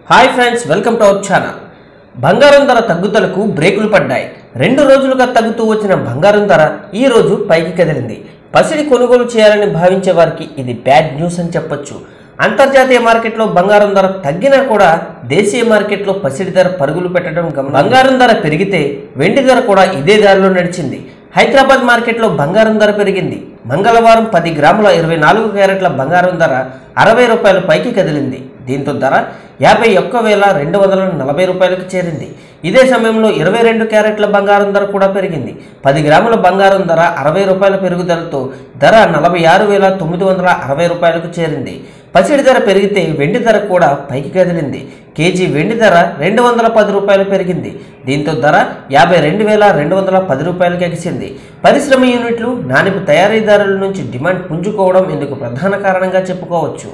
hi friends welcome to our channel బంగారం ధర తగ్గుదలకు బ్రేకులు పడ్డాయి రెండు రోజులుగా తగ్గుతూ వచ్చిన బంగారం ధర ఈ రోజు పైకి కదిలింది పసిడి కొనుగోలు చేయాలని భావించే వారికి ఇది బ్యాడ్ న్యూస్ అని చెప్పొచ్చు అంతర్జాతీయ మార్కెట్లో బంగారం ధర తగ్గినా కూడా దేశీయ మార్కెట్లో పసిడి ధర పరుగులు పెట్టడం గమనం బంగారం ధర పెరిగితే వెండి ధర కూడా ఇదే దారిలో నడిచింది హైదరాబాద్ మార్కెట్లో బంగారం ధర పెరిగింది మంగళవారం పది గ్రాముల ఇరవై నాలుగు క్యారెట్ల బంగారం ధర అరవై రూపాయల పైకి కదిలింది దీంతో ధర యాభై ఒక్క వేల రెండు వందల నలభై రూపాయలకు చేరింది ఇదే సమయంలో ఇరవై రెండు క్యారెట్ల బంగారం ధర కూడా పెరిగింది పది గ్రాముల బంగారం ధర అరవై రూపాయల పెరుగుదలతో ధర నలభై ఆరు వేల తొమ్మిది వందల అరవై రూపాయలకు చేరింది పసిడి ధర పెరిగితే వెండి ధర కూడా పైకి కదిలింది కేజీ వెండి ధర రెండు వందల పది రూపాయలు పెరిగింది దీంతో ధర యాభై రెండు వేల రెండు వందల పది రూపాయలకి ఎగిసింది పరిశ్రమ యూనిట్లు నాణ్యపు తయారీదారుల నుంచి డిమాండ్ పుంజుకోవడం ఇందుకు ప్రధాన కారణంగా చెప్పుకోవచ్చు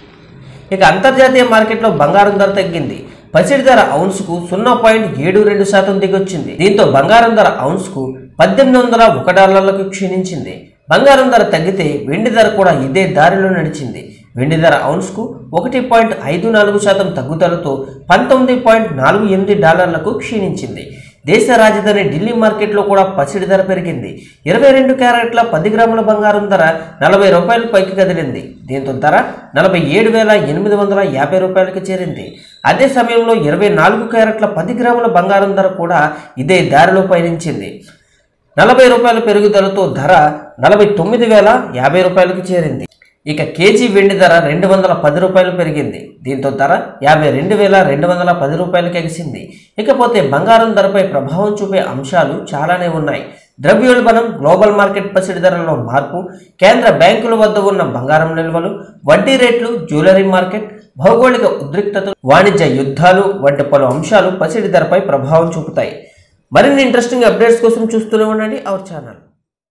ఇక అంతర్జాతీయ మార్కెట్లో బంగారం ధర తగ్గింది పసిడి ధర ఔన్స్కు సున్నా పాయింట్ ఏడు రెండు శాతం దిగొచ్చింది దీంతో బంగారం ధర ఔన్స్కు పద్దెనిమిది వందల ఒక డాలర్లకు క్షీణించింది బంగారం ధర తగ్గితే వెండి ధర కూడా ఇదే దారిలో నడిచింది వెండి ధర ఔన్స్కు ఒకటి పాయింట్ ఐదు నాలుగు శాతం తగ్గుదలతో పంతొమ్మిది పాయింట్ నాలుగు ఎనిమిది డాలర్లకు క్షీణించింది దేశ రాజధాని ఢిల్లీ మార్కెట్లో కూడా పసిడి ధర పెరిగింది ఇరవై రెండు క్యారెట్ల పది గ్రాముల బంగారం ధర నలభై రూపాయల పైకి కదిలింది దీంతో ధర నలభై ఏడు వేల ఎనిమిది వందల యాభై రూపాయలకి చేరింది అదే సమయంలో ఇరవై నాలుగు క్యారెట్ల పది గ్రాముల బంగారం ధర కూడా ఇదే దారిలో పయనించింది నలభై రూపాయల పెరుగుదలతో ధర నలభై తొమ్మిది వేల యాభై రూపాయలకు చేరింది ఇక కేజీ వెండి ధర రెండు వందల పది రూపాయలు పెరిగింది దీంతో ధర యాభై రెండు వేల రెండు వందల పది రూపాయలకు ఎగిసింది ఇకపోతే బంగారం ధరపై ప్రభావం చూపే అంశాలు చాలానే ఉన్నాయి ద్రవ్యోల్బణం గ్లోబల్ మార్కెట్ పసిడి ధరల్లో మార్పు కేంద్ర బ్యాంకుల వద్ద ఉన్న బంగారం నిల్వలు వడ్డీ రేట్లు జ్యువెలరీ మార్కెట్ భౌగోళిక ఉద్రిక్తతలు వాణిజ్య యుద్ధాలు వంటి పలు అంశాలు పసిడి ధరపై ప్రభావం చూపుతాయి మరిన్ని ఇంట్రెస్టింగ్ అప్డేట్స్ కోసం చూస్తూనే ఉండండి అవర్ ఛానల్